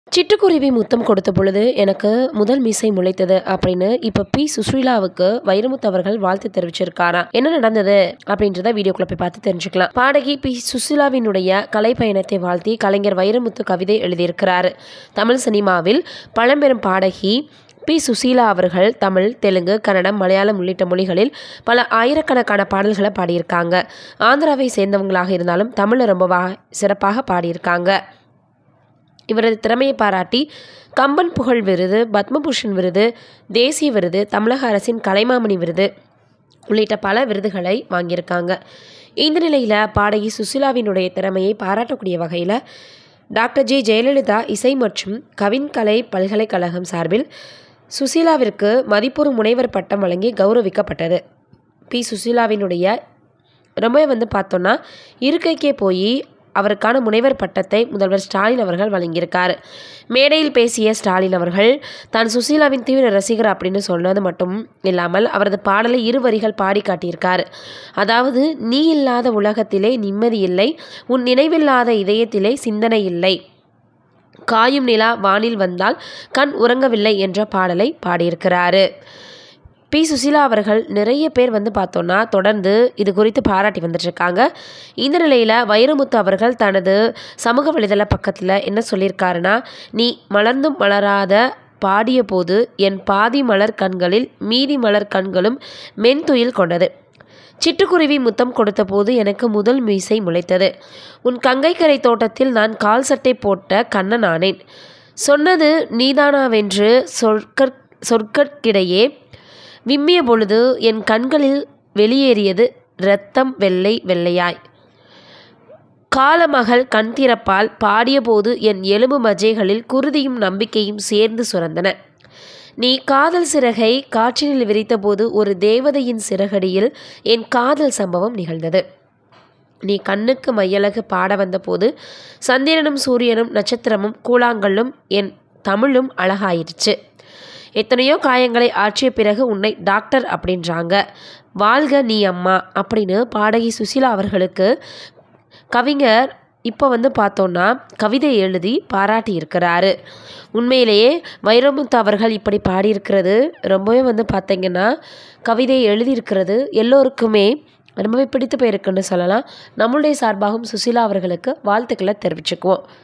சிட்டுக்குருவி முத்தம் கொடுத்த பொழுது எனக்கு முதல் மீசை முளைத்தது அப்படின்னு இப்போ பி சுஸ்ரீலாவுக்கு வைரமுத்து அவர்கள் வாழ்த்து தெரிவிச்சிருக்காராம் என்ன நடந்தது அப்படின்றத வீடியோக்குள்ள போய் பார்த்து தெரிஞ்சுக்கலாம் பாடகி பி சுசீலாவினுடைய கலை பயணத்தை வாழ்த்தி கலைஞர் வைரமுத்து கவிதை எழுதியிருக்கிறார் தமிழ் சினிமாவில் பழம்பெரும் பாடகி பி சுசீலா அவர்கள் தமிழ் தெலுங்கு கன்னடம் மலையாளம் உள்ளிட்ட மொழிகளில் பல ஆயிரக்கணக்கான பாடல்களை பாடியிருக்காங்க ஆந்திராவை சேர்ந்தவங்களாக இருந்தாலும் தமிழை ரொம்ப வா- சிறப்பாக பாடியிருக்காங்க இவரது திறமையை பாராட்டி கம்பன் புகழ் விருது பத்மபூஷன் விருது தேசிய விருது தமிழக அரசின் கலைமாமணி விருது உள்ளிட்ட பல விருதுகளை வாங்கியிருக்காங்க இந்த நிலையில் பாடகி சுசிலாவினுடைய திறமையை பாராட்டக்கூடிய வகையில் டாக்டர் ஜே ஜெயலலிதா இசை மற்றும் கவின்கலை பல்கலைக்கழகம் சார்பில் சுசீலாவிற்கு மதிப்புறு முனைவர் பட்டம் வழங்கி கௌரவிக்கப்பட்டது பி சுசீலாவினுடைய ரொம்ப வந்து பார்த்தோன்னா இருக்கைக்கே போய் அவருக்கான முனைவர் பட்டத்தை முதல்வர் ஸ்டாலின் அவர்கள் வழங்கியிருக்கார் மேடையில் பேசிய ஸ்டாலின் அவர்கள் தான் சுசீலாவின் தீவிர ரசிகர் அப்படின்னு சொன்னது மட்டும் இல்லாமல் அவரது பாடலை இரு வரிகள் பாடி காட்டியிருக்கார் அதாவது நீ இல்லாத உலகத்திலே நிம்மதி இல்லை உன் நினைவில்லாத இதயத்திலே சிந்தனை இல்லை காயும் நிலா வானில் வந்தால் கண் உறங்கவில்லை என்ற பாடலை பாடியிருக்கிறாரு பி சுசீலா அவர்கள் நிறைய பேர் வந்து பார்த்தோன்னா தொடர்ந்து இது குறித்து பாராட்டி வந்துட்டுருக்காங்க இந்த நிலையில் வைரமுத்து அவர்கள் தனது சமூக வலைதள பக்கத்தில் என்ன சொல்லியிருக்காருன்னா நீ மலர்ந்தும் மலராத பாடிய போது என் பாதி மலர் கண்களில் மீதி மலர் கண்களும் மென்துயில் கொண்டது சிட்டுக்குருவி முத்தம் கொடுத்தபோது எனக்கு முதல் மீசை முளைத்தது உன் கங்கைக்கரை தோட்டத்தில் நான் கால் சட்டை போட்ட கண்ணன் ஆனேன் சொன்னது நீதானாவென்று சொற்கற் சொற்கற்கிடையே விம்மிய பொழுது என் கண்களில் வெளியேறியது இரத்தம் வெள்ளை வெள்ளையாய் காலமகள் கண் திறப்பால் பாடியபோது என் எலும்பு மஜைகளில் குருதியும் நம்பிக்கையும் சேர்ந்து சுரந்தன நீ காதல் சிறகை காற்றினில் விரித்தபோது ஒரு தேவதையின் சிறகடியில் என் காதல் சம்பவம் நிகழ்ந்தது நீ கண்ணுக்கு மையழகு பாட வந்தபோது சந்திரனும் சூரியனும் நட்சத்திரமும் கூழாங்கல்லும் என் தமிழும் அழகாயிருச்சு எத்தனையோ காயங்களை ஆற்றிய பிறகு உன்னை டாக்டர் அப்படின்றாங்க வாழ்க நீ அம்மா அப்படின்னு பாடகி சுசிலா அவர்களுக்கு கவிஞர் இப்போ வந்து பார்த்தோன்னா கவிதை எழுதி பாராட்டி இருக்கிறாரு உண்மையிலேயே வைரமுத்து அவர்கள் இப்படி பாடியிருக்கிறது ரொம்பவே வந்து பார்த்தீங்கன்னா கவிதை எழுதியிருக்கிறது எல்லோருக்குமே ரொம்பவே பிடித்து போயிருக்குன்னு சொல்லலாம் நம்மளுடைய சார்பாகவும் சுசிலா அவர்களுக்கு வாழ்த்துக்களை தெரிவிச்சுக்குவோம்